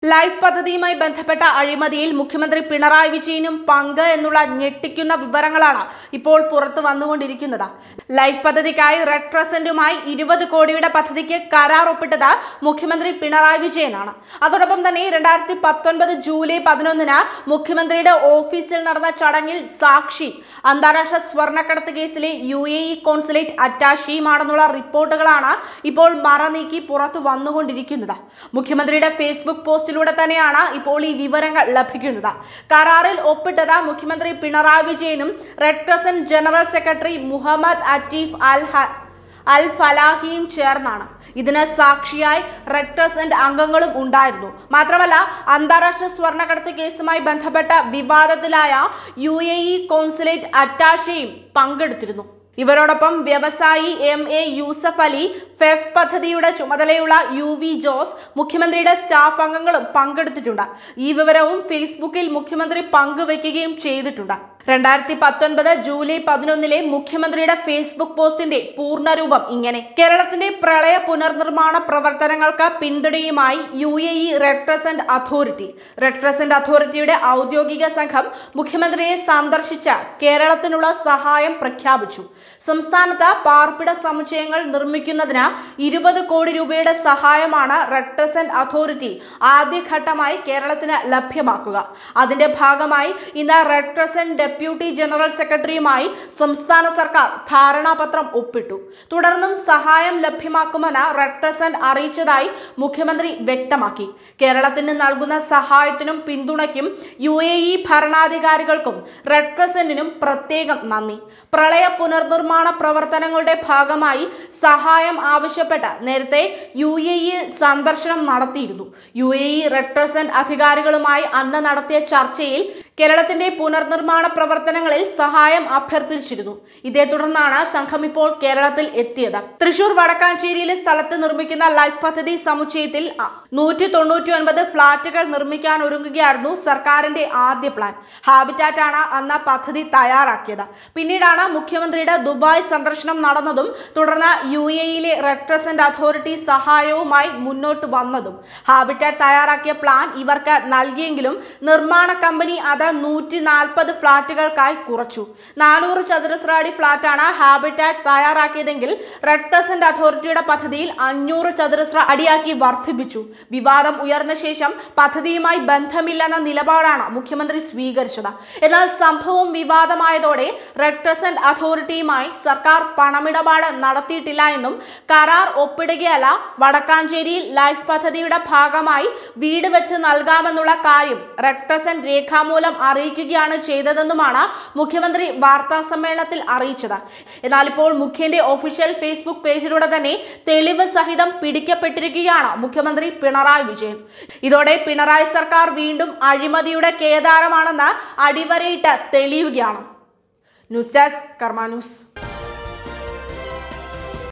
life പദ്ധതിയുമായി ബന്ധപ്പെട്ട അഴിമതിയിൽ മുഖ്യമന്ത്രി പിണറായി വിജയനും പങ്ക് എന്നുള്ള ഞെട്ടിക്കുന്ന വിവരങ്ങളാണ് ഇപ്പോൾ പുറത്തു വന്നുകൊണ്ടിരിക്കുന്നത് ലൈഫ് പദ്ധതിക്കായി റെഡ് ക്രസന്റുമായി ഇരുപത് കോടിയുടെ പദ്ധതിക്ക് കരാർ ഒപ്പിട്ടത് മുഖ്യമന്ത്രി പിണറായി വിജയനാണ് അതോടൊപ്പം തന്നെ രണ്ടായിരത്തി പത്തൊൻപത് ജൂലൈ പതിനൊന്നിന് മുഖ്യമന്ത്രിയുടെ ഓഫീസിൽ നടന്ന ചടങ്ങിൽ സാക്ഷി അന്താരാഷ്ട്ര സ്വർണ്ണക്കടത്ത് കേസിലെ യു എ ഇ കോൺസുലേറ്റ് അറ്റാഷിയുമാണെന്നുള്ള റിപ്പോർട്ടുകളാണ് ഇപ്പോൾ മറനീക്കി പുറത്തു വന്നുകൊണ്ടിരിക്കുന്നത് മുഖ്യമന്ത്രിയുടെ ഫേസ്ബുക്ക് പോസ്റ്റിലൂടെ തന്നെയാണ് ഇപ്പോൾ ഈ വിവരങ്ങൾ ലഭിക്കുന്നത് കരാറിൽ ഒപ്പിട്ടത് മുഖ്യമന്ത്രി പിണറായി വിജയനും red crescent general secretary Mohammed Atif Al ഹ അൽ ഫലാഹിയും ചേർന്നാണ് ഇതിന് സാക്ഷിയായി റെഡ് ക്രസന്റ് അംഗങ്ങളും ഉണ്ടായിരുന്നു മാത്രമല്ല അന്താരാഷ്ട്ര സ്വർണ്ണക്കടത്ത് കേസുമായി ബന്ധപ്പെട്ട വിവാദത്തിലായ യു എ ഇ കോൺസുലേറ്റ് അറ്റാഷയും പങ്കെടുത്തിരുന്നു ഇവരോടൊപ്പം വ്യവസായി എം എ യൂസഫ് അലി ഫെഫ് പദ്ധതിയുടെ ചുമതലയുള്ള യു വി ജോസ് മുഖ്യമന്ത്രിയുടെ സ്റ്റാഫ് അംഗങ്ങളും പങ്കെടുത്തിട്ടുണ്ട് ഈ വിവരവും ഫേസ്ബുക്കിൽ മുഖ്യമന്ത്രി പങ്കുവെക്കുകയും ചെയ്തിട്ടുണ്ട് രണ്ടായിരത്തി പത്തൊൻപത് ജൂലൈ പതിനൊന്നിലെ മുഖ്യമന്ത്രിയുടെ ഫേസ്ബുക്ക് പോസ്റ്റിന്റെ പൂർണ്ണരൂപം ഇങ്ങനെ കേരളത്തിന്റെ പ്രളയ പുനർനിർമ്മാണ പ്രവർത്തനങ്ങൾക്ക് പിന്തുണയുമായി U A E red crescent authority red crescent അതോറിറ്റിയുടെ ഔദ്യോഗിക സംഘം മുഖ്യമന്ത്രിയെ സന്ദർശിച്ച് കേരളത്തിനുള്ള സഹായം പ്രഖ്യാപിച്ചു സംസ്ഥാനത്ത് പാർപ്പിട സമുച്ചയങ്ങൾ നിർമ്മിക്കുന്നതിന് ഇരുപത് കോടി രൂപയുടെ സഹായമാണ് റെഡ് ക്രസന്റ് അതോറിറ്റി ആദ്യഘട്ടമായി കേരളത്തിന് ലഭ്യമാക്കുക അതിന്റെ ഭാഗമായി ഇന്ന് റെഡ് ക്രസന്റ് ഡെപ്യൂട്ടി ജനറൽ സെക്രട്ടറിയുമായി സംസ്ഥാന സർക്കാർ ധാരണാപത്രം ഒപ്പിട്ടു തുടർന്നും സഹായം ലഭ്യമാക്കുമെന്ന് റെഡ് ക്രസന്റ് അറിയിച്ചതായി മുഖ്യമന്ത്രി വ്യക്തമാക്കി കേരളത്തിന് നൽകുന്ന സഹായത്തിനും പിന്തുണയ്ക്കും യു എ ഇ ഭരണാധികാരികൾക്കും റെഡ് ക്രസന്റിനും പ്രത്യേകം നന്ദി പ്രളയ പുനർനിർമ്മാണ പ്രവർത്തനങ്ങളുടെ ഭാഗമായി സഹായം ആവശ്യപ്പെട്ട് നേരത്തെ യു എ ഇ സന്ദർശനം നടത്തിയിരുന്നു U A E red crescent അധികാരികളുമായി അന്ന് നടത്തിയ ചർച്ചയിൽ കേരളത്തിന്റെ പുനർനിർമ്മാണ പ്രവർത്തനങ്ങളിൽ സഹായം അഭ്യർത്ഥിച്ചിരുന്നു ഇതേ തുടർന്നാണ് സംഘം ഇപ്പോൾ കേരളത്തിൽ എത്തിയത് തൃശൂർ വടക്കാഞ്ചേരിയിലെ സ്ഥലത്ത് നിർമ്മിക്കുന്ന ലൈഫ് പദ്ധതി സമുച്ചയത്തിൽ നൂറ്റി തൊണ്ണൂറ്റി ഒൻപത് ഫ്ളാറ്റുകൾ നിർമ്മിക്കാൻ ഒരുങ്ങുകയായിരുന്നു സർക്കാരിന്റെ ആദ്യ പ്ലാൻ ഹാബിറ്റാറ്റ് ആണ് അന്ന് പദ്ധതി തയ്യാറാക്കിയത് പിന്നീടാണ് മുഖ്യമന്ത്രിയുടെ ദുബായ് സന്ദർശനം നടന്നതും തുടർന്ന് യു എയിലെ റെഡ് ക്രസന്റ് അതോറിറ്റി സഹായവുമായി മുന്നോട്ട് വന്നതും ഹാബിറ്റാറ്റ് തയ്യാറാക്കിയ പ്ലാൻ ഇവർക്ക് നൽകിയെങ്കിലും നിർമ്മാണ കമ്പനി അത് നൂറ്റി നാൽപ്പത് ഫ്ളാറ്റുകൾക്കായി കുറച്ചു നാനൂറ് ചതുരശ്ര അടി ഫ്ളാറ്റാണ് ഹാബിറ്റാറ്റ് തയ്യാറാക്കിയതെങ്കിൽ റെഡ് ക്രസന്റ് അതോറിറ്റിയുടെ പദ്ധതിയിൽ അഞ്ഞൂറ് ചതുരശ്ര അടിയാക്കി വർദ്ധിപ്പിച്ചു വിവാദം ഉയർന്ന ശേഷം പദ്ധതിയുമായി ബന്ധമില്ലെന്ന നിലപാടാണ് മുഖ്യമന്ത്രി സ്വീകരിച്ചത് എന്നാൽ സംഭവം വിവാദമായതോടെ റെഡ് ക്രസന്റ് അതോറിറ്റിയുമായി സർക്കാർ പണമിടപാട് നടത്തിയിട്ടില്ല എന്നും കരാർ ഒപ്പിടുകയല്ല വടക്കാഞ്ചേരിയിൽ ലൈഫ് പദ്ധതിയുടെ ഭാഗമായി വീട് വെച്ച് നൽകാമെന്നുള്ള കാര്യം റെഡ് ക്രസന്റ് രേഖാമൂലം അറിയിക്കുകയാണ് ചെയ്തതെന്നുമാണ് മുഖ്യമന്ത്രി വാർത്താ സമ്മേളനത്തിൽ അറിയിച്ചത് എന്നാൽ ഇപ്പോൾ മുഖ്യന്റെ ഒഫീഷ്യൽ ഫേസ്ബുക്ക് പേജിലൂടെ തന്നെ തെളിവ് സഹിതം പിടിക്കപ്പെട്ടിരിക്കുകയാണ് മുഖ്യമന്ത്രി പിണറായി വിജയൻ ഇതോടെ പിണറായി സർക്കാർ വീണ്ടും അഴിമതിയുടെ കേദാരമാണെന്ന് അടിവരയിട്ട് തെളിയുകയാണ് ന്യൂസ് ഡെസ്ക് കർമ്മ ന്യൂസ്